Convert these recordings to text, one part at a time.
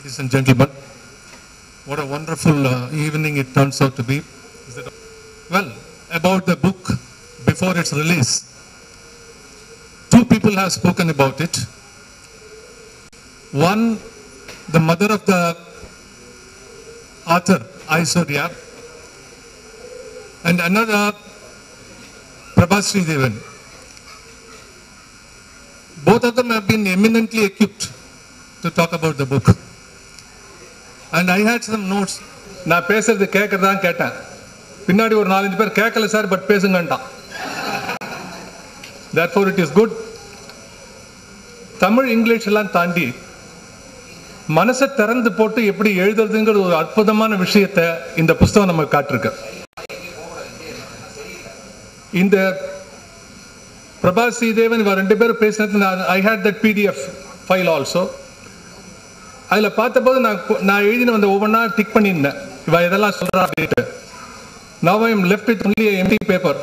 ladies and gentlemen. What a wonderful uh, evening it turns out to be. Is it- Well, about the book before its release, two people have spoken about it. One, the mother of the author, Aishwarya, and another, Prabhasri Devan. Both of them have been eminently equipped to talk about the book. And I had some notes. நான் பேசுறது கேட்கறதான் கேட்டேன் பின்னாடி ஒரு நாலஞ்சு பேர் கேட்கல sir but பேசுங்கன்ட்டான் therefore it is good Tamil English எல்லாம் தாண்டி மனசை திறந்து போட்டு எப்படி எழுதுறதுங்கிற ஒரு அற்புதமான விஷயத்தை இந்த புஸ்தகம் நமக்கு காட்டிருக்கு இந்த பிரபா ஸ்ரீதேவன் இவ ரெண்டு பேரும் பேசினது நான் I hate that PDF file also அதில் பார்த்தபோது நான் கு- நான் எழுதின வந்த ஒவ்வொன்றா டிக் பண்ணியிருந்தேன் இவ இதெல்லாம் சொல்றா அப்படின்ட்டு now I am left with only empty paper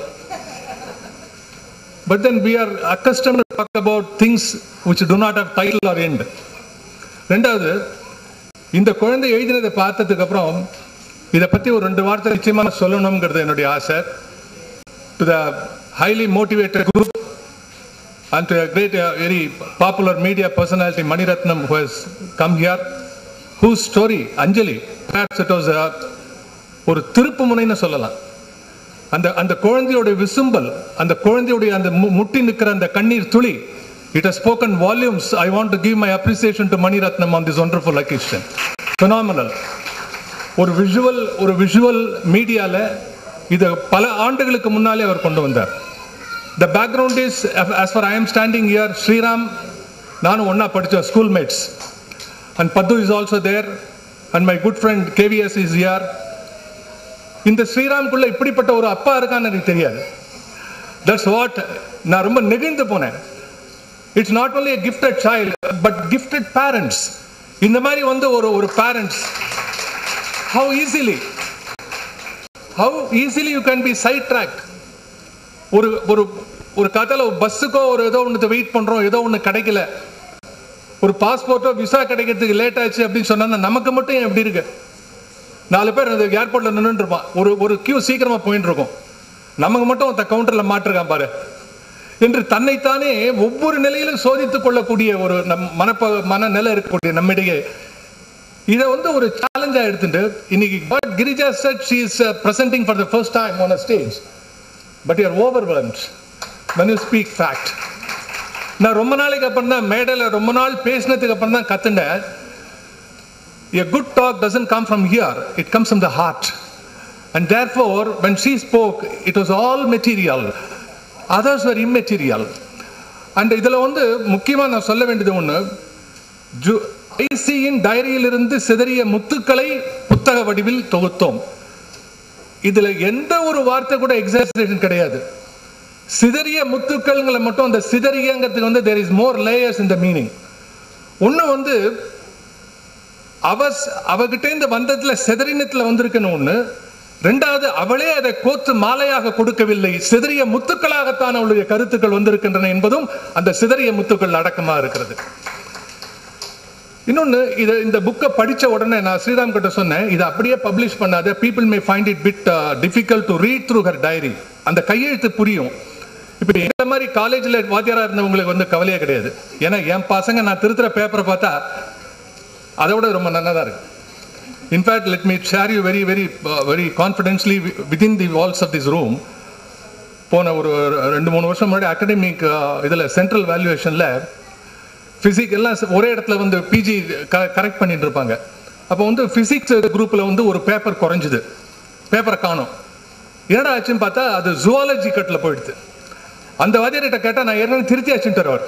but then we are accustom talk about things which do not have title or end ரெண்டாவது இந்த குழந்தை எழுதினதை பார்த்ததுக்கு அப்புறம் இதை பற்றி ஒரு ரெண்டு வார்த்தை நிச்சயமா நான் சொல்லணுங்கிறது என்னுடைய ஆசை to the highly motivated group and to a great, uh, very popular media personality, Mani Ratnam, who has come here, whose story, Anjali, perhaps it was a, ஒரு திருப்பு முனைன்னு சொல்லலாம் அந்த அந்த குழந்தையோட விசும்பல் அந்த குழந்தையுடைய அந்த மு- முட்டி நிற்கிற அந்த கண்ணீர் துளி it has spoken volumes i want to give my appreciation to mani ratnam on this wonderful occasion phenomenal ஒரு விஷுவல் ஒரு விஷுவல் மீடியால இதை பல ஆண்டுகளுக்கு முன்னாலே அவர் கொண்டு வந்தார் The background is, as far I am standing here, Sriram, நானும் ஒண்ணா படிச்ச schoolmates. And Paddu is also there, and my good friend KVS is here. இந்த ஸ்ரீராம்குள்ள இப்படிப்பட்ட ஒரு அப்பா இருக்கான்னு எனக்கு தெரியாது தட்ஸ் வாட் நான் ரொம்ப நெகிழ்ந்து போனேன் it's not only a gifted child but gifted parents இந்த மாதிரி வந்து ஒரு ஒரு parents how easily how easily you can be sidetracked ஒரு ஒரு ஒரு கதையில் ஒரு பஸ்ஸுக்கோ ஒரு ஏதோ ஒன்று வெயிட் பண்ணுறோம் ஏதோ ஒன்று கிடைக்கல ஒரு பாஸ்போர்ட்டோ விசா கிடைக்கிறதுக்கு லேட் ஆச்சு அப்படின்னு சொன்னா நமக்கு மட்டும் ஏன் எப்படி இருக்கு நாலு பேர் அந்த ஏர்போர்ட்ல நின்றுட்டு இருப்பான் ஒரு ஒரு கியூ சீக்கிரமா போயிட்டு இருக்கும் நமக்கு மட்டும் அந்த கவுண்டர்ல மாட்டிருக்கான் பாரு என்று தன்னைத்தானே ஒவ்வொரு நிலையிலும் சோதித்துக் கொள்ளக்கூடிய ஒரு நம் மனப்ப மனநிலை இருக்கக்கூடிய நம்மிடையே இதை வந்து ஒரு சேலஞ்சா எடுத்துட்டு இன்னைக்கு but Girija said she is presenting for the first time on a stage but you're overwhelmed when you speak fact நான் ரொம்ப நாளைக்கு அப்புறம் தான் மேடையில் ரொம்ப நாள் பேசினதுக்கு அப்புறம் தான் கத்துண்டேன் a good talk doesn't come from here it comes from the heart and therefore when she spoke it was all material others were immaterial and இதில் வந்து முக்கியமாக நான் சொல்ல வேண்டியது ஒன்று ஜு ஐசியின் டைரியிலிருந்து சிதறிய முத்துக்களை புத்தக வடிவில் தொகுத்தோம் இதுல எந்த ஒரு வார்த்தை கூட எக்ஸாசரேஷன் கிடையாது சிதறிய முத்துக்கள்ங்களை மட்டும் அந்த சிதறியங்கிறதுக்கு வந்து தேர் இஸ் மோர் லேயர்ஸ் இந்த மீனிங் ஒன்று வந்து அவ அவகிட்டேருந்து வந்ததுல சிதறினத்துல வந்திருக்குன்னு ஒண்ணு ரெண்டாவது அவளே அதை கோத்து மாலையாக கொடுக்கவில்லை சிதறிய முத்துக்களாகத்தான் அவளுடைய கருத்துக்கள் வந்திருக்கின்றன என்பதும் அந்த சிதறிய முத்துக்கள் அடக்கமா இருக்கிறது இன்னொன்று இதை இந்த புக்கை படிச்ச உடனே நான் ஸ்ரீராம் கிட்ட சொன்னேன் இதை அப்படியே பப்ளிஷ் பண்ணாத people may find it bit difficult to read through her diary அந்த கையெழுத்து புரியும் இப்போ இந்த மாதிரி காலேஜில் வாத்தியாரா இருந்தவங்களுக்கு வந்து கவலையே கிடையாது ஏன்னா என் பசங்க நான் திருத்துற பேப்பரை பார்த்தா அதை விட ரொம்ப நல்லதா இருக்கு in fact let me share you very very very confidently within the walls of this room போன ஒரு ரெண்டு மூணு வருஷம் முன்னாடி அகடமிக் இதில் சென்ட்ரல் வேல்யூவேஷனில் ஃபிசிக் எல்லாம் ஒரே இடத்துல வந்து பிஜி கரெக்ட் பண்ணிட்டு இருப்பாங்க அப்போ வந்து ஃபிசிக்ஸ் குரூப்பில் வந்து ஒரு பேப்பர் குறைஞ்சுது பேப்பரை காணும் என்னடா ஆச்சுன்னு பார்த்தா அது ஜுவாலஜி கட்டில் போயிடுது அந்த வாத்தியார்கிட்ட கேட்டால் நான் ஏற்கனவே திருத்தி ஆச்சுட்டு அவர்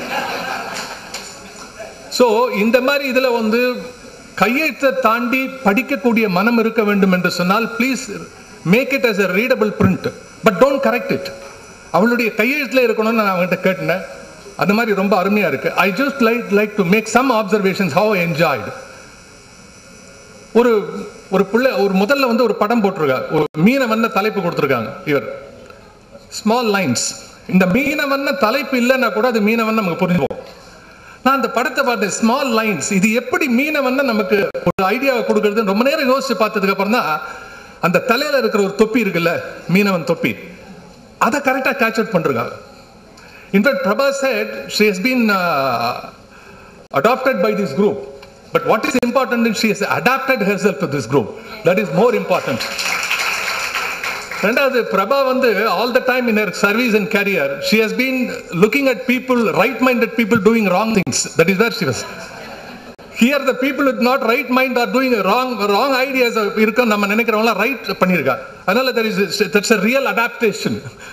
ஸோ இந்த மாதிரி இதில் வந்து கையெழுத்தை தாண்டி படிக்கக்கூடிய மனம் இருக்க வேண்டும் என்று சொன்னால் please make it as a readable print but don't correct it அவளுடைய கையெழுத்தில் இருக்கணும்னு நான் அவங்ககிட்ட கேட்டேன் அந்த மாதிரி ரொம்ப அருமையா இருக்கு I just like like to make some observations how enjoyed ஒரு ஒரு பிள்ளை ஒரு முதல்ல வந்து ஒரு படம் போட்டிருக்காங்க ஒரு மீனவன்ன தலைப்பு கொடுத்துருக்காங்க இவர் ஸ்மால் லைன்ஸ் இந்த மீனவன்ன தலைப்பு இல்லைன்னா கூட அது மீனவன் நமக்கு புரிஞ்சுப்போம் நான் அந்த படத்தை பார்த்தேன் ஸ்மால் லைன்ஸ் இது எப்படி மீனவன் நமக்கு ஒரு ஐடியாவை கொடுக்கறதுன்னு ரொம்ப நேரம் யோசிச்சு பார்த்ததுக்கு அப்புறம் தான் அந்த தலையில இருக்கிற ஒரு தொப்பி இருக்குல்ல மீனவன் தொப்பி அதை கரெக்டாக கேட்ச் அவுட் பண்ணிருக்காங்க in fact Prabha said she has been adopted by this group. But what is important is she has adapted herself to this group. That is more important. ரெண்டாவது பிரபா வந்து all the time in her service and career she has been looking at people right minded people doing wrong things that is where she was here the people with not right mind are doing wrong wrong ideas இருக்கும் நம்ம நினைக்கிறவங்களாம் write பண்ணியிருக்கா அதனால that is that's a real adaptation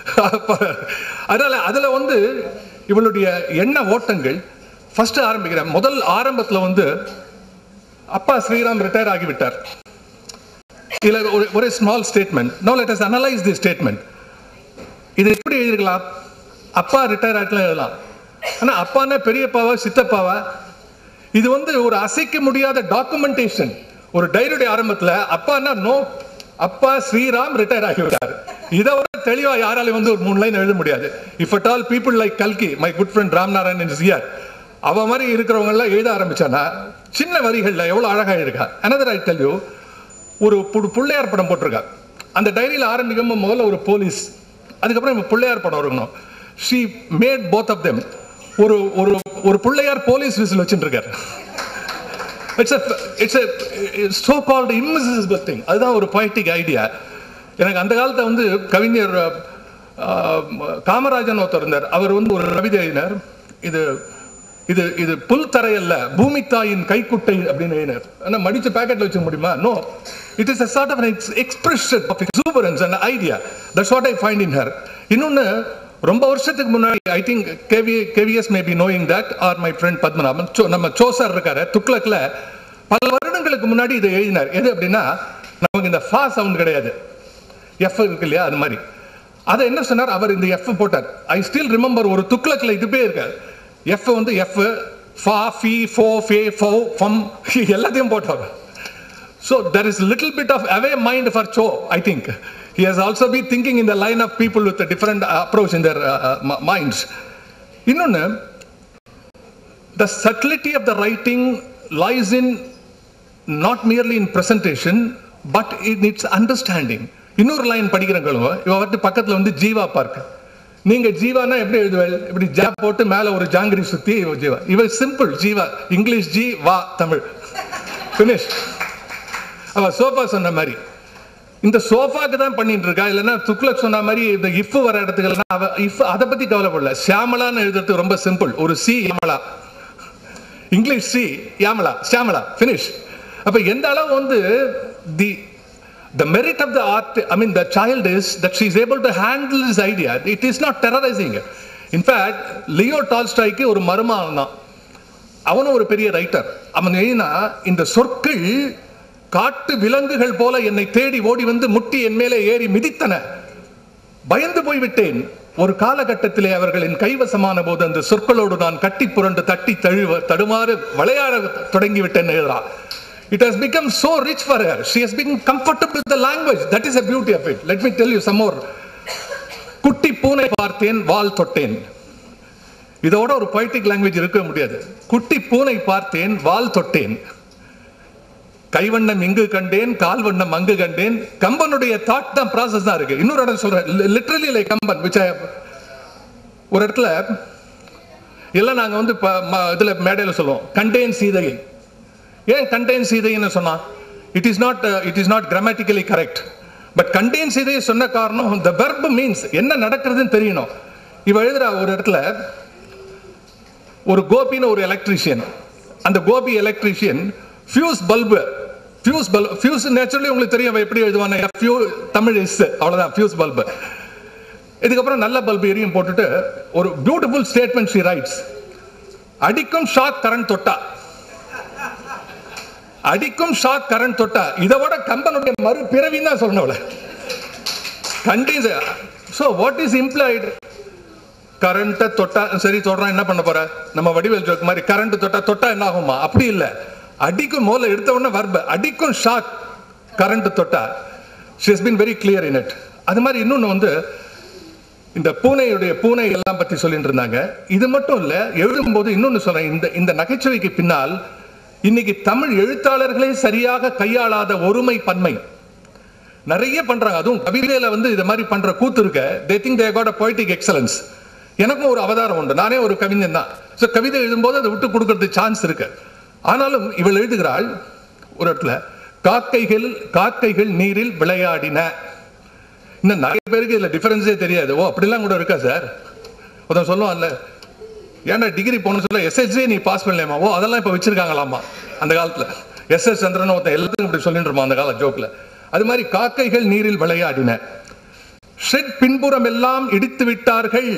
அதனால அதில் வந்து இவளுடைய எண்ண ஓட்டங்கள் ஃபர்ஸ்ட் ஆரம்பிக்கிறேன் முதல் ஆரம்பத்தில் வந்து அப்பா ஸ்ரீராம் ரிட்டையர் ஆகிவிட்டார் இதில் ஒரு ஒரு small statement no let us analyse the statement இது எப்படி எழுதிருக்கலாம் அப்பா ரிட்டையர் ஆகிட்டுலாம் எழுதலாம் ஆனால் அப்பானா பெரியப்பாவா சித்தப்பாவா இது வந்து ஒரு அசைக்க முடியாத டாக்குமெண்டேஷன் ஒரு டைரியுடைய ஆரம்பத்தில் அப்பானா நோ அப்பா ஸ்ரீராம் ரிட்டையர் ஆகிவிட்டார் இதை விட தெளிவா யாராலையும் வந்து ஒரு மூணு லைன் எழுத முடியாது if at all people like கல்கி my good friend Ram Narayanan is here அவ மாதிரி இருக்கிறவங்க எல்லாம் எழுத ஆரம்பிச்சானா சின்ன வரிகள்ல எவ்வளவு அழகா இருக்கா another ஐ tell you ஒரு பு- பிள்ளையார் படம் போட்டிருக்கா அந்த டைரியில் ஆரம்பிக்கும் முதல்ல ஒரு போலீஸ் அதுக்கப்புறம் இவன் பிள்ளையார் படம் இருக்கணும் she made both of them ஒரு ஒரு ஒரு பிள்ளையார் போலீஸ் விசில் வச்சுட்டு இருக்காரு it's it's so called immiscible thing அதுதான் ஒரு poetic ஐடியா எனக்கு அந்த காலத்தை வந்து கவிஞர் அஹ், காமராஜன் ஒருத்தர் இருந்தார் அவர் வந்து ஒரு கவிதை எழுதினார் இது இது இது புல் தரையல்ல பூமி தாயின் கைக்குட்டை அப்படின்னு எழுதினார் ஆனா மடிச்சு பேக்கெட்ல வச்சுக்க முடியுமா no it is a sort of expression of exuberance and idea that's what I find in her இன்னொன்னு ரொம்ப வருஷத்துக்கு முன்னாடி I think KV KVS maybe knowing that are my friend Padmanabhan so நம்ம சோசார் இருக்காரு துக்ளக்ல பல வருடங்களுக்கு முன்னாடி இதை எழுதினார் எது அப்படின்னா நமக்கு இந்த ஃபா சவுண்ட் கிடையாது எஃப் இருக்கு இல்லையா அது மாதிரி அதை என்ன சொன்னார் அவர் இந்த எஃப் போட்டார் ஐ ஸ்டில் ரிமெம்பர் ஒரு துக்ளக்ல இதுவே இருக்காரு எஃப் வந்து எஃப் ஃபா ஃபி ஃபோ ஃபே ஃபோ ஃபம் எல்லாத்தையும் போட்டார் So there is little bit of away mind for Cho, I think. He has also been thinking in the line of people with a different uh, approach in their uh, uh, mi- minds. இன்னொன்று the subtlety of the writing lies in not merely in presentation but in its understanding இன்னொரு line படிக்கிறவங்களும் இவ வந்து பக்கத்துல வந்து Jeeva park நீங்க ஜீவானா எப்படி எழுதுவேல் இப்படி ஜா போட்டு மேல ஒரு ஜாங்கிரி சுத்தி இவ ஜீவா இவ சிம்பிள் ஜீவா இங்கிலீஷ் ஜி வா தமிழ் ஃபினிஷ் அவ சோஃபா சொன்ன மாதிரி இந்த சோஃபாக்கு தான் பண்ணிட்டு இருக்கா இல்லைன்னா துக்ளக் சொன்ன மாதிரி இந்த இஃப் வர இடத்துக்கு அவ இஃப் அதை பத்தி கவலைப்படல ஷியாமலான்னு எழுதுறது ரொம்ப சிம்பிள் ஒரு Shyamala English Shyamala Shyamala finish அப்ப எந்த அளவு வந்து the the merit of the art i mean the child is that she is able to handle this idea it is not terrorizing in fact Leo டால்ஸ்டாய்க்கு ஒரு மருமகன் தான் அவனும் ஒரு பெரிய ரைட்டர் அவன் எழுதினா இந்த சொற்கள் காட்டு விலங்குகள் போல என்னை தேடி ஓடி வந்து முட்டி என் மேலே ஏறி மிதித்தன பயந்து போய்விட்டேன் ஒரு காலகட்டத்திலே அவர்களின் கைவசமான போது அந்த சொற்களோடு நான் கட்டி புரண்டு தட்டி தழுவ தடுமாறு விளையாட தொடங்கி விட்டேன் எழுதுறான் it has become so rich for her she has been comfortable with the language that is the beauty of it let me tell you some more குட்டி பூனை பார்த்தேன் வால் தொட்டேன் இதோட ஒரு பொய்டிக் லாங்குவேஜ் இருக்க முடியாது குட்டி பூனை பார்த்தேன் வால் தொட்டேன் கைவண்ணம் இங்கு கண்டேன் கால் வண்ணம் அங்கு கண்டேன் கம்பனுடைய தாட் தான் ப்ராசஸ் தான் இருக்கு இன்னொரு இடம் சொல்றேன் literally like Kamban which I ஒரு இடத்துல எல்லாம் நாங்க வந்து ப- ம- இதுல மேடையில சொல்லுவோம் கண்டேன் சீதையை ஏன் கண்டேன் சீதைன்னு சொன்னா it is not it is not grammatically correct but கண்டேன் சீதையை சொன்ன காரணம் the verb மீன்ஸ் என்ன நடக்கிறதுன்னு தெரியணும் இவ எழுதுறா ஒரு இடத்துல ஒரு கோபின்னு ஒரு எலக்ட்ரீஷியன் அந்த Gopi electrician fuse bulb fuse bulb fuse naturally உங்களுக்கு தெரியும் அவன் எப்படி எழுதுவாங்க ஃபியூ தமிழ் இஸ் அவ்வளவுதான் ஃபியூஸ் பல்பு இதுக்கப்புறம் நல்ல பல்பு எரியும் போட்டுட்டு ஒரு பியூட்டிஃபுல் ஸ்டேட்மெண்ட் ஷி ரைட்ஸ் அடிக்கும் ஷாக் கரண்ட் தொட்டா அடிக்கும் ஷாக் கரண்ட் தொட்டா இதை விட கம்பனுடைய மறு பிறவின்னு தான் சொல்லணும் அவளை கண்டிஸ் ஸோ வாட் இஸ் இம்ப்ளாய்டு கரண்ட்டை தொட்டா சரி தொடுறான் என்ன பண்ண போற நம்ம வடிவேல் ஜோக் மாதிரி கரண்ட் தொட்டா தொட்டா என்ன ஆகுமா அப்படி இல்லை அடிக்கும் முதல்ல எடுத்த உடனே வர்ப அடிக்கும் ஷாக் கரண்ட் தொட்டா she has been very clear in it அது மாதிரி இன்னொன்று வந்து இந்த பூனையுடைய பூனை எல்லாம் பத்தி சொல்லிட்டு இருந்தாங்க இது மட்டும் இல்ல எழுதும்போது இன்னொன்னு சொல்றேன் இந்த இந்த நகைச்சுவைக்கு பின்னால் இன்னைக்கு தமிழ் எழுத்தாளர்களே சரியாக கையாளாத ஒருமை பன்மை நிறைய பண்றாங்க அதுவும் கவிதையில வந்து இது மாதிரி பண்ற கூத்து இருக்க they think they got a poetic excellence எனக்கும் ஒரு அவதாரம் உண்டு நானே ஒரு கவிஞன் தான் ஸோ கவிதை எழுதும்போது அதை விட்டு கொடுக்கறதுக்கு சான்ஸ் இருக்கு ஆனாலும் இவள் எழுதுகிறாள் ஒரு இடத்துல காக்கைகள் காக்கைகள் நீரில் விளையாடின இன்னும் நிறைய பேருக்கு இதுல டிஃபரன்ஸே தெரியாது ஓ அப்படிலாம் கூட இருக்கா சார் ஒருத்தன் சொல்லுவான்ல ஏன்டா டிகிரி போகணும்னு சொல்ல எஸ்எஸ்சி நீ பாஸ் பண்ணலாமா ஓ அதெல்லாம் இப்போ வச்சிருக்காங்களாமா அந்த காலத்துல எஸ் எஸ் சந்திரன் ஒருத்தன் எல்லாத்துக்கும் இப்படி சொல்லிட்டு இருப்பான் அந்த கால ஜோக்ல அது மாதிரி காக்கைகள் நீரில் விளையாடின ஷெட் பின்புறம் எல்லாம் இடித்து விட்டார்கள்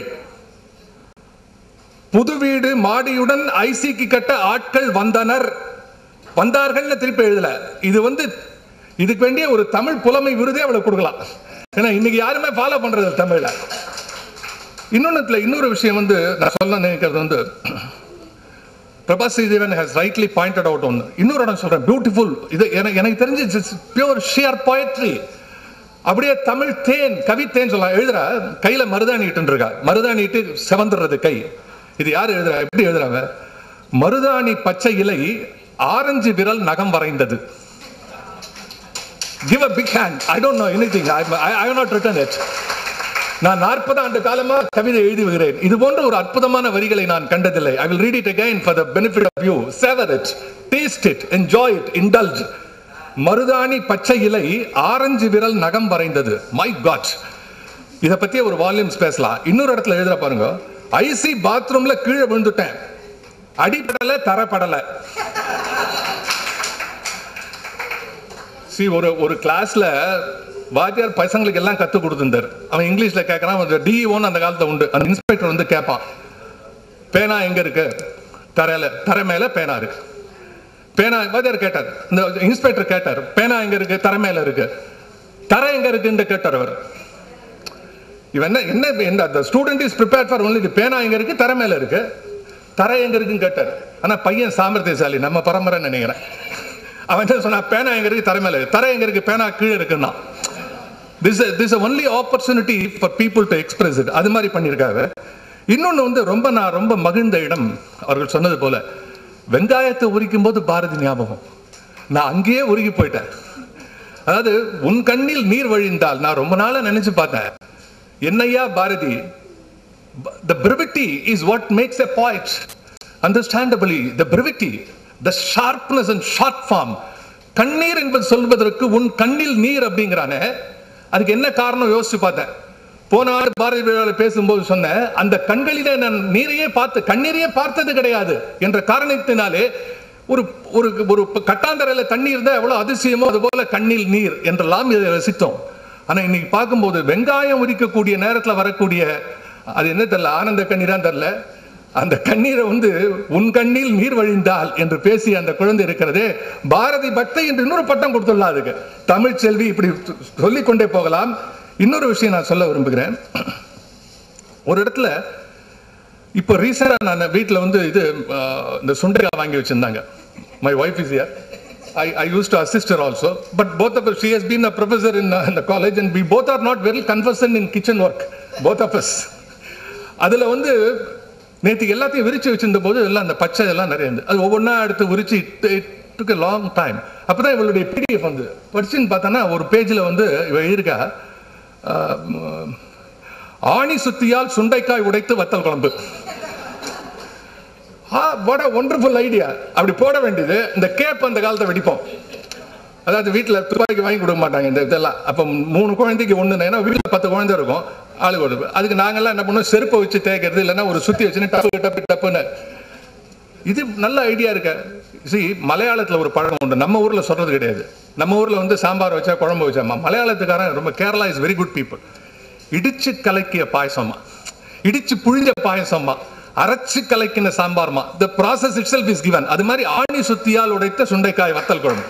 புது வீடு மாடியுடன் ஐசிக்கு கட்ட ஆட்கள் வந்தனர் வந்தார்கள்னு திருப்பி எழுதல இது வந்து இதுக்கு வேண்டிய ஒரு தமிழ் புலமை விருதே அவளை கொடுக்கலாம் ஏன்னா இன்னைக்கு யாருமே ஃபாலோ பண்றது இல்ல தமிழ்ல இன்னொன்னுல இன்னொரு விஷயம் வந்து நான் சொல்ல நினைக்கிறது வந்து Prabhas Sridevan has rightly pointed out ஒன்று இன்னொரு இடம் சொல்றேன் பியூட்டிஃபுல் இது எனக்கு எனக்கு தெரிஞ்சு பியூர் ஷியர் poetry அப்படியே தமிழ் தேன் கவி தேன் சொல்லலாம் எழுதுறா கையில மருதாணி இட்டு இருக்கா மருதாணி இட்டு செவந்துடுறது கை இது யார் எழுதுறா எப்படி எழுதுறாங்க மருதாணி பச்சை இலை ஆரஞ்சு விரல் நகம் வரைந்தது give a big hand i don't know anything i i, I have not written it நான் நாற்பது ஆண்டு காலமா கவிதை எழுதி வருகிறேன் இது போன்ற ஒரு அற்புதமான வரிகளை நான் கண்டதில்லை I will read it again for the benefit of you savour it taste it enjoy it indulge மருதாணி பச்சை இலை ஆரஞ்சு விரல் நகம் வரைந்தது மை காட் இத பத்தி ஒரு வால்யூம்ஸ் பேசலாம் இன்னொரு இடத்துல எழுதுற பாருங்க ஐசி பாத்ரூம்ல கீழே விழுந்துட்டேன் அடிப்படல தரப்படல சி ஒரு ஒரு கிளாஸ்ல வாத்தியார் பசங்களுக்கு எல்லாம் கத்து கொடுத்துருந்தார் அவன் இங்கிலீஷ்ல கேட்கறான் டிஇஓன்னு அந்த காலத்துல உண்டு அந்த இன்ஸ்பெக்டர் வந்து கேட்பான் பேனா எங்க இருக்கு தரையில தரை மேல பேனா இருக்கு பேனா வாத்தியார் கேட்டார் இந்த இன்ஸ்பெக்டர் கேட்டார் பேனா எங்க இருக்கு தரை மேல இருக்கு தரை எங்க இருக்குன்னு கேட்டார் அவர் இவன் என்ன என்ன என்ன the student is prepared for only the பேனா எங்க இருக்கு தரை மேல இருக்கு தரை எங்க இருக்குன்னு கேட்டார் ஆனா பையன் சாமர்த்தியசாலி நம்ம பரம்பரை நினைக்கிறேன் அவன் என்ன சொன்னா பேனா எங்க இருக்கு தரை மேல இருக்கு தரை எங்க இருக்கு பேனா கீழே இருக்குன்னா this this only opportunity for people to express it அது மாதிரி பண்ணியிருக்காங்க இன்னொன்று வந்து ரொம்ப நான் ரொம்ப மகிழ்ந்த இடம் அவர்கள் சொன்னது போல வெங்காயத்தை உரிக்கும் போது பாரதி ஞாபகம் நான் அங்கேயே உருகி போயிட்டேன் அதாவது உன் கண்ணில் நீர் வழிந்தால் நான் ரொம்ப நாளா நினைச்சு பார்த்தேன் என்னையா Bharathi the brevity is what makes a poet understandably the brevity the sharpness and short form கண்ணீர் என்பது சொல்வதற்கு உன் கண்ணில் நீர் அப்படிங்கிறானே அதுக்கு என்ன காரணம் யோசிச்சு பார்த்தேன் போன ஆண்டு பாரதி விழாவில் பேசும்போது சொன்னேன் அந்த கண்களிலே நான் நீரையே பார்த்து கண்ணீரையே பார்த்தது கிடையாது என்ற காரணத்தினாலே ஒரு ஒரு ஒரு கட்டாந்தரையில தண்ணி இருந்தா எவ்வளவு அதிசயமோ அது போல கண்ணில் நீர் என்றெல்லாம் இதை ரசித்தோம் ஆனா இன்னைக்கு பார்க்கும்போது வெங்காயம் உரிக்கக்கூடிய நேரத்துல வரக்கூடிய அது என்ன தெரியல ஆனந்த கண்ணீரா தெரியல அந்த கண்ணீரை வந்து உன் கண்ணில் நீர் வழிந்தால் என்று பேசி அந்த குழந்தை இருக்கிறதே பாரதி பக்தை என்று இன்னொரு பட்டம் கொடுத்துடலாம் அதுக்கு தமிழ் செல்வி இப்படி சொல்லிக் கொண்டே போகலாம் இன்னொரு விஷயம் நான் சொல்ல விரும்புகிறேன் ஒரு இடத்துல இப்போ ரீசெண்டாக நான் வீட்டில் வந்து இது அஹ், இந்த சுண்டைக்காய் வாங்கி வச்சிருந்தாங்க my wife is here I I use to assist her also but both of she has been a professor in இந்த college and we both are not very conversant in kitchen work both of us அதில் வந்து நேற்றுக்கு எல்லாத்தையும் விரிச்சு வச்சிருந்த போது எல்லாம் அந்த பச்சை எல்லாம் நிறைய இருந்து அது ஒவ்வொன்றா எடுத்து விரிச்சு டுக் லாங் டைம் அப்போ தான் இவளுடைய பிடிஎஃப் வந்து படிச்சுன்னு பார்த்தோன்னா ஒரு பேஜில் வந்து இவ எழுதியிருக்கா ஆஹ், ஆணி சுத்தியால் சுண்டைக்காய் உடைத்து வத்தல் குழம்பு ஆ வாட் ஒண்டர்ஃபுல் ஐடியா அப்படி போட வேண்டியது இந்த கேப் அந்த காலத்தை வெடிப்போம் அதாவது வீட்டில் துப்பாக்கி வாங்கி கொடுக்க மாட்டாங்க இந்த இதெல்லாம் அப்போ மூணு குழந்தைக்கு ஒன்று ஏன்னா வீட்டில் பத்து குழந்தை இருக்கும் ஆளுக்கு ஒரு அதுக்கு நாங்கெல்லாம் என்ன பண்ணுவோம் செருப்பை வச்சு தேய்க்கிறது இல்லைன்னா ஒரு சுத்தி வச்சுன்னு டப்பு டப்பு டப்புன்னு இது நல்ல ஐடியா இருக்க சி மலையாளத்தில் ஒரு பழக்கம் உண்டு நம்ம ஊரில் சொல்றது கிடையாது நம்ம ஊரில் வந்து சாம்பார் வச்சா குழம்பு வச்சா ம- மலையாளத்துக்காரன் ரொம்ப Kerala is very good people இடிச்சு கலக்கிய பாயசமா இடிச்சு புழிஞ்ச பாயசமா அரைச்சு கலக்கின சாம்பார்மா the process itself is given அது மாதிரி ஆணி சுத்தியால் உடைத்த சுண்டைக்காய் வத்தல் குழம்பு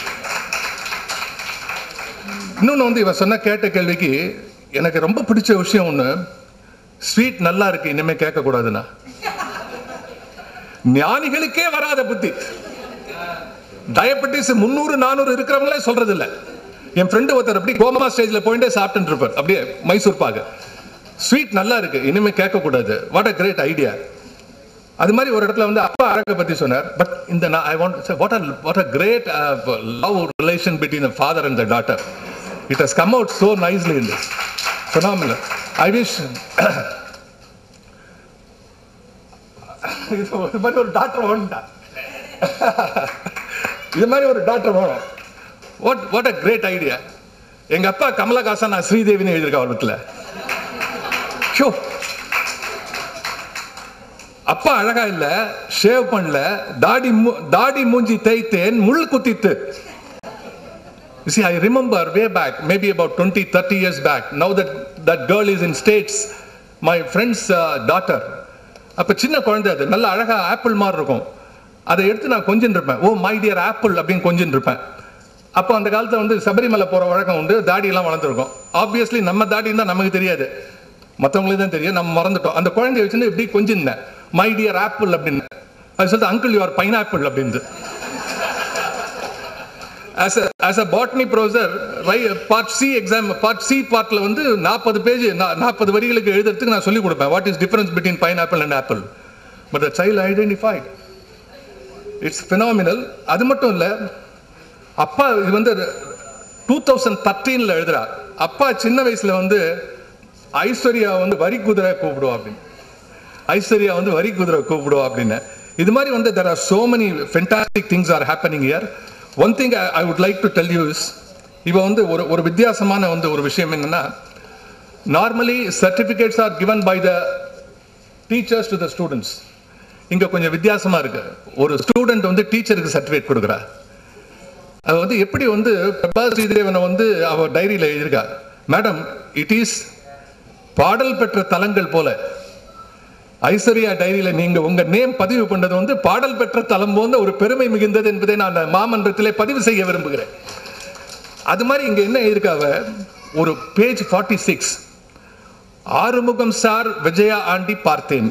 இன்னொன்று வந்து இவன் சொன்ன கேட்ட கேள்விக்கு எனக்கு ரொம்ப பிடிச்ச விஷயம் ஒன்று ஸ்வீட் நல்லா இருக்கு இனிமே கேட்கக்கூடாதுண்ணா ஞானிகளுக்கே வராத புத்தி டயபெட்டிஸ் முந்நூறு நானூறு இருக்கிறவங்களே சொல்றது இல்ல என் ஃப்ரெண்டு ஒருத்தர் அப்படி கோமா ஸ்டேஜ்ல போயிட்டே சாப்பிட்டு இருப்பார் அப்படியே மைசூர் பாக்கு ஸ்வீட் நல்லா இருக்கு இனிமே கேட்கக்கூடாது வாட் அ கிரேட் ஐடியா அது மாதிரி ஒரு இடத்துல வந்து அப்பா அழகை பத்தி சொன்னார் பட் இந்த I want what a what a great love relation between the father and the daughter it has come out so nicely in this phenomenal I wish இது மாதிரி ஒரு டாக்டர் வேணும்டா இது மாதிரி ஒரு டாக்டர் வேணும் what what a great idea எங்க அப்பா கமலஹாசன் நான் ஸ்ரீதேவின்னு எழுதியிருக்கா அவரத்துல ஷோ அப்பா அழகா இல்ல ஷேவ் பண்ணல தாடி மூ- தாடி மூஞ்சி தேய்த்தேன் முள் குத்தித்து You see, I remember way back, maybe about 20, 30 years back, now that that girl is in States, my friend's uh, daughter. அப்ப சின்ன குழந்தை அது நல்ல அழகா ஆப்பிள் மாதிரி இருக்கும் அதை எடுத்து நான் கொஞ்சின்னு இருப்பேன் ஓ மை டியர் ஆப்பிள் அப்படின்னு கொஞ்சின்னு இருப்பேன் அப்போ அந்த காலத்துல வந்து சபரிமலை போற வழக்கம் உண்டு தாடி எல்லாம் வளர்ந்துருக்கும் ஆப்வியஸ்லி நம்ம தாடி தான் நமக்கு தெரியாது மற்றவங்களுக்கு தான் தெரியும் நம்ம மறந்துட்டோம் அந்த குழந்தைய வச்சுன்னு இப்படி கொஞ்சிருந்தேன் மை டியர் ஆப்பிள் அப்படின்னு அது சொல்லிட்டு அங்கிள் யுவர் பைனாப்பிள் அப்படின்னு as a as a botany professor right part c exam part c partல வந்து 40 பேஜ் 40 வரிகளுக்கு எழுதுறதுக்கு நான் சொல்லி கொடுப்பேன் what is difference between pineapple and apple but the child identified it's phenomenal அது மட்டும் இல்ல அப்பா இது வந்து டூ தௌசண்ட் தர்டீன்ல எழுதுறா அப்பா சின்ன வயசுல வந்து ஐஸ்வர்யா வந்து வரி குதிரை கூப்பிடுவா அப்படின்னு ஐஸ்வர்யா வந்து வரி குதிரை கூப்பிடுவா அப்படின்னு இது மாதிரி வந்து there are so many fantastic things are happening here one thing I, I would like to tell you is இவ வந்து ஒரு ஒரு வித்தியாசமான வந்து ஒரு விஷயம் என்னன்னா normally certificates are given by the teachers to the students இங்க கொஞ்சம் வித்தியாசமா இருக்கு ஒரு ஸ்டூடெண்ட் வந்து டீச்சருக்கு சர்டிஃபிகேட் கொடுக்குறா அது வந்து எப்படி வந்து பிரபா ஸ்ரீதேவனை வந்து அவ டைரியில எழுதியிருக்கா மேடம் இட் இஸ் பாடல் பெற்ற தலங்கள் போல ஐஸ்வர்யா டைரியில நீங்க உங்க நேம் பதிவு பண்ணது வந்து பாடல் பெற்ற தலம் போன்ற ஒரு பெருமை மிகுந்தது என்பதை நான் மாமன்றத்திலே பதிவு செய்ய விரும்புகிறேன் அது மாதிரி இங்க என்ன எழுதியிருக்காவ ஒரு page forty six Arumugam sir Vijaya aunty பார்த்தேன்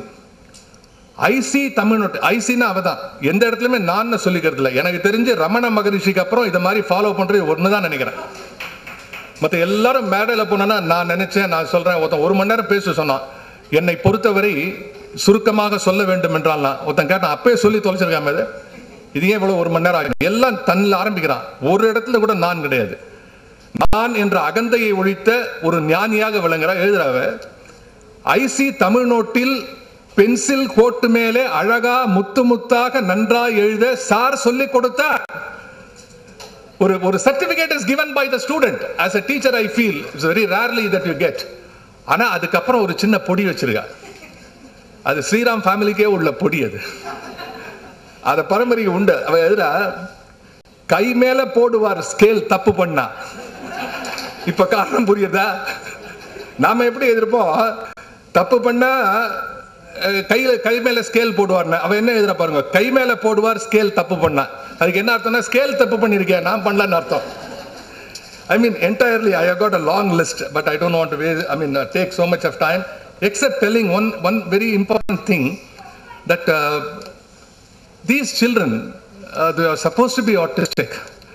ஐசி தமிழ்நாட்டு ஐசின்னா அவ தான் எந்த இடத்துலயுமே நான் சொல்லிக்கிறது இல்லை எனக்கு தெரிஞ்சு ரமண மகரிஷிக்கு அப்புறம் இதை மாதிரி ஃபாலோ பண்றது ஒன்று தான் நினைக்கிறேன் மற்ற எல்லாரும் மேடையில் போனா நான் நினைச்சேன் நான் சொல்றேன் ஒருத்தன் ஒரு மணி நேரம் பேச சொன்னான் என்னை பொறுத்தவரை சுருக்கமாக சொல்ல வேண்டும் என்றால் நான் ஒருத்தன் கேட்டான் அப்பயே சொல்லி தொலைச்சிருக்காம இது இது ஏன் இவ்வளவு ஒரு மணி நேரம் ஆகும் எல்லாம் தன்னில் ஆரம்பிக்கிறான் ஒரு இடத்துல கூட நான் கிடையாது நான் என்ற அகந்தையை ஒழித்த ஒரு ஞானியாக விளங்குறா எழுதுறாவ ஐசி தமிழ்நோட்டில் பென்சில் கோட்டு மேலே அழகா முத்து முத்தாக நன்றா எழுத சார் சொல்லி கொடுத்தார் ஒரு ஒரு certificate is given by the student as a teacher I feel it's very rarely that you get ஆனா அதுக்கப்புறம் ஒரு சின்ன பொடி வச்சிருக்கா அது ஸ்ரீராம் ஃபேமிலிக்கே உள்ள பொடி அது அத பரம்பரைக்கு உண்டு அவ எதிரா கை மேல போடுவார் ஸ்கேல் தப்பு பண்ணா இப்ப காரணம் புரியுதா நாம எப்படி எதிர்ப்போம் தப்பு பண்ணா அஹ், கையில கை மேல ஸ்கேல் போடுவார்னு அவ என்ன எழுதுற பாருங்க கை மேல போடுவார் ஸ்கேல் தப்பு பண்ணா அதுக்கு என்ன அர்த்தம்னா ஸ்கேல் தப்பு பண்ணிருக்கேன் நான் பண்ணலன்னு அர்த்தம் I mean, entirely, I have got a long list, but I don't want to waste, I mean, uh, take so much of time, except telling one, one very important thing that uh, these children, uh, they are supposed to be autistic.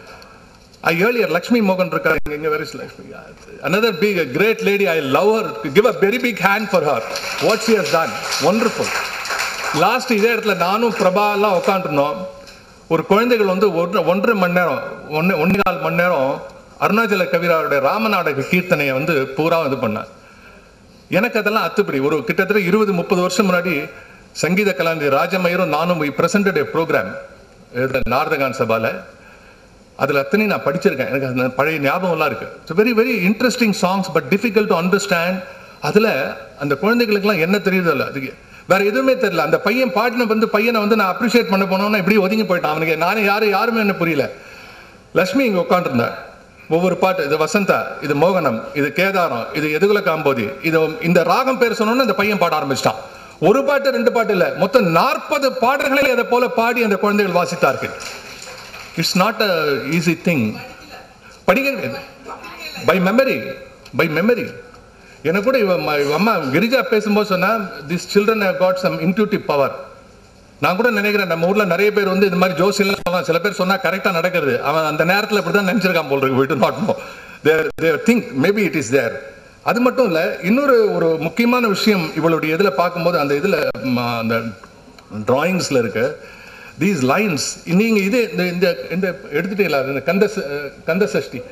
I earlier, Lakshmi Mogan Prakar, where is Lakshmi? Yeah, Another big, a great lady, I love her. Give a very big hand for her. What she has done. Wonderful. Last இதே இடத்துல நானும் பிரபா எல்லாம் உட்காந்துருந்தோம் ஒரு குழந்தைகள் வந்து ஒன்று ஒன்றரை மணி நேரம் ஒன்று ஒன்றே கால் மணி நேரம் அருணாச்சல கவிராருடைய ராமநாடக கீர்த்தனையை வந்து பூரா இது பண்ணார் எனக்கு அதெல்லாம் அத்துப்படி ஒரு கிட்டத்தட்ட இருபது முப்பது வருஷம் முன்னாடி சங்கீத கலாநிதி ராஜமயூரும் நானும் பிரசன்டட் ஏ ப்ரோக்ராம் நாரதகான் சபால அதில் அத்தனை நான் படிச்சிருக்கேன் எனக்கு அந்த பழைய ஞாபகம்லாம் இருக்கு it's very very interesting songs but difficult to understand அதில் அந்த குழந்தைகளுக்கெல்லாம் என்ன தெரியுது இல்லை அதுக்கு வேற எதுவுமே தெரியல அந்த பையன் பாடின வந்து பையனை வந்து நான் அப்ரிஷியேட் பண்ண போனோம்னா இப்படி ஒதுங்கி போயிட்டான் அவனுக்கு நானே யாரும் யாருமே என்ன புரியல லக்ஷ்மி இங்கே உட்காந்துருந்தா ஒவ்வொரு பாட்டு இது வசந்தா இது மோகனம் இது கேதாரம் இது எதுகுல காம்போதி இது இந்த ராகம் பேர் சொன்னோன்னு அந்த பையன் பாட ஆரம்பிச்சிட்டான் ஒரு பாட்டு ரெண்டு பாட்டு இல்ல மொத்தம் நாற்பது பாடல்களை அதை போல பாடி அந்த குழந்தைகள் வாசித்தார்கள் it's not a easy thing படிக்க பை மெமரி பை மெமரி எனக்கு கூட இவ ம- இவ அம்மா கிரிஜா பேசும்போது சொன்னா this children have got some intuitive power நான் கூட நினைக்கிறேன் நம்ம ஊர்ல நிறைய பேர் வந்து இந்த மாதிரி ஜோசியெல்லாம் சொல்லலாம் சில பேர் சொன்னா கரெக்டா நடக்கிறது அவன் அந்த நேரத்துல இப்படிதான் நினைச்சிருக்கான் போல் இருக்கு we do not know they're they're think maybe it is there அது மட்டும் இல்லை இன்னொரு ஒரு முக்கியமான விஷயம் இவளுடைய இதில் பார்க்கும்போது அந்த இதில் அந்த டிராயிங்ஸில் இருக்க தீஸ் லைன்ஸ் நீங்கள் இது இந்த இந்த இந்த எடுத்துட்டீங்களா இந்த கந்த ச- கந்த சஷ்டி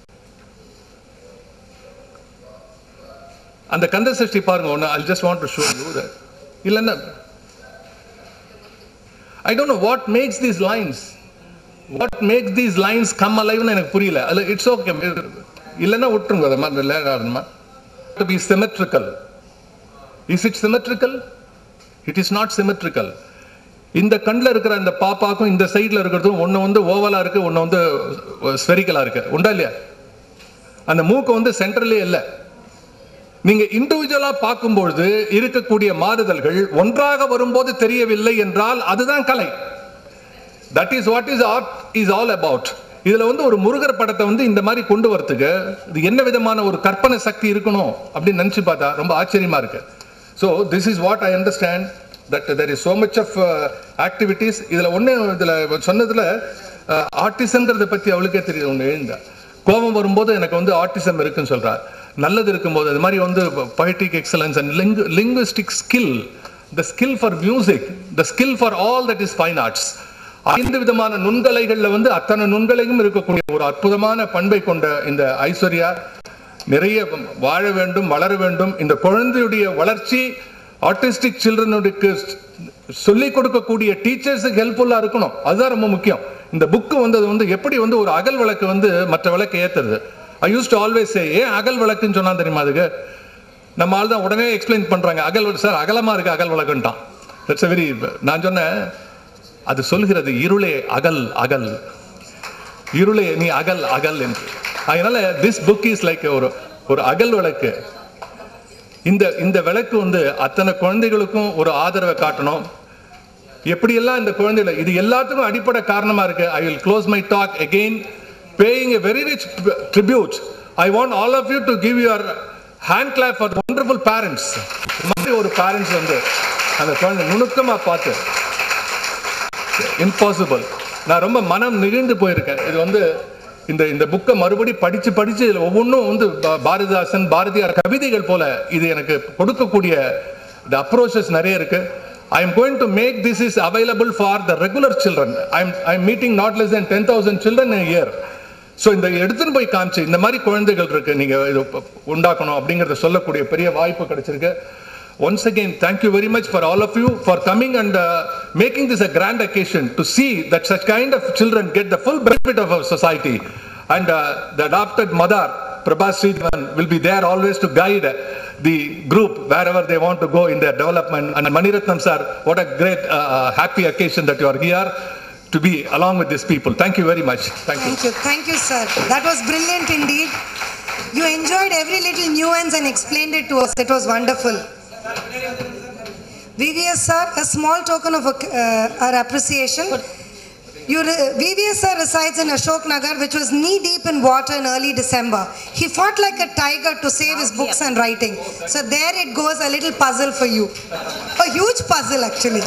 அந்த கந்த சஷ்டி பாருங்க ஒன்று I just want to show you இல்லைன்னா I don't know what makes these lines what makes these lines come அலைவ்னு எனக்கு புரியல அது இட்ஸ் ஓகே இல்லைன்னா விட்டுருங்க அதை மாதிரி விளையாடாதுமா to be symmetrical is it symmetrical it is not symmetrical இந்த கண்ணில் இருக்கிற இந்த பாப்பாக்கும் இந்த சைடில் இருக்கிறதும் ஒன்று வந்து ஓவலாக இருக்கு ஒன்று வந்து ஸ்பெரிக்கலாக இருக்கு உண்டா இல்லையா அந்த மூக்கு வந்து சென்டர்லேயே இல்லை நீங்க இண்டிவிஜுவலா பார்க்கும்பொழுது இருக்கக்கூடிய மாறுதல்கள் ஒன்றாக வரும்போது தெரியவில்லை என்றால் அதுதான் கலை that is what is art is all about இதுல வந்து ஒரு முருகர் படத்தை வந்து இந்த மாதிரி கொண்டு வரதுக்கு இது என்ன விதமான ஒரு கற்பனை சக்தி இருக்கணும் அப்படின்னு நினைச்சு பார்த்தா ரொம்ப ஆச்சரியமா இருக்கு so this is what I understand that there is so much of activities இதுல ஒன்று இதுல சொன்னதுல ஆர்டிசம்ங்கிறத பத்தி அவளுக்கே தெரியும் ஒன்று எழுந்தா கோபம் வரும்போது எனக்கு வந்து ஆர்டிசம் இருக்குன்னு சொல்றா நல்லது இருக்கும்போது அது மாதிரி வந்து poetic excellence and linguistic skill the skill for music the skill for all that is fine arts ஐந்து விதமான நுண்கலைகள்ல வந்து அத்தனை நுண்கலையும் இருக்கக்கூடிய ஒரு அற்புதமான பண்பை கொண்ட இந்த ஐஸ்வர்யா நிறைய வாழ வேண்டும் வளர வேண்டும் இந்த குழந்தையுடைய வளர்ச்சி ஆர்டிஸ்டிக் சில்ட்ரனுக்கு சொல்லிக் கொடுக்கக்கூடிய டீச்சர்ஸுக்கு ஹெல்ப்ஃபுல்லா இருக்கணும் அதுதான் ரொம்ப முக்கியம் இந்த புக்கு வந்தது வந்து எப்படி வந்து ஒரு அகல் விளக்கு வந்து மற்ற விளக்கு ஏத்துறது ஐ யூஸ் டு ஆல்வேஸ் ஏன் அகல் விளக்குன்னு சொன்னா தெரியுமா அதுக்கு நம்ம ஆள் தான் உடனே எக்ஸ்பிளைன் பண்றாங்க அகல் சார் அகலமா இருக்கு அகல் விளக்குன்ட்டான் தட்ஸ் வெரி நான் சொன்னேன் அது சொல்கிறது இருளே அகல் அகல் இருளே நீ அகல் அகல் என்று அதனால திஸ் புக் இஸ் லைக் ஒரு ஒரு அகல் விளக்கு இந்த இந்த விளக்கு வந்து அத்தனை குழந்தைகளுக்கும் ஒரு ஆதரவை காட்டணும் எப்படியெல்லாம் இந்த குழந்தைகளை இது எல்லாத்துக்கும் அடிப்படை காரணமா இருக்கு I will close my talk again paying a very rich tribute I want all of you to give your hand clap for wonderful parents மாதிரி ஒரு பேரண்ட்ஸ் வந்து அந்த குழந்தை நுணுக்கமா பார்த்து இம்பாசிபிள் நான் ரொம்ப மனம் நெகிழ்ந்து போயிருக்கேன் இது வந்து இந்த இந்த புக்கை மறுபடி படிச்சு படிச்சு இதில் ஒவ்வொன்றும் வந்து பா- பாரதிதாசன் பாரதியார் கவிதைகள் போல இது எனக்கு கொடுக்கக்கூடிய the approaches நிறைய இருக்கு I am going to make this is available for the regular children I am I am meeting not less than ten thousand children year so இந்த எடுத்துன்னு போய் காமிச்சு இந்த மாதிரி குழந்தைகள் இருக்கு நீங்க இது ப- உண்டாக்கணும் அப்படிங்கறத சொல்லக்கூடிய பெரிய வாய்ப்பு கிடைச்சிருக்கு once again thank you very much for all of you for coming and making this a grand occasion to see that such kind of children get the full benefit of our society and uh, the adopted mother Prabhas Sridharan will be there always to guide the group wherever they want to go in their development. And Maniratnam sir, what a great uh, uh, happy occasion that you are here to be along with these people. Thank you very much. Thank you. Thank you. Thank you, sir. That was brilliant indeed. You enjoyed every little nuance and explained it to us. It was wonderful. VVS sir, a small token of uh, our appreciation. You, re- VVS sir resides in Ashok Nagar, which was knee deep in water in early December. He fought like a tiger to save his books and writing. So there it goes, a little puzzle for you. A huge puzzle, actually.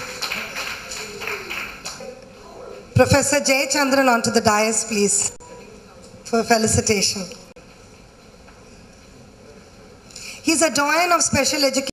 Professor Jay Chandran onto the dais, please, for felicitation. He's a doyen of special education.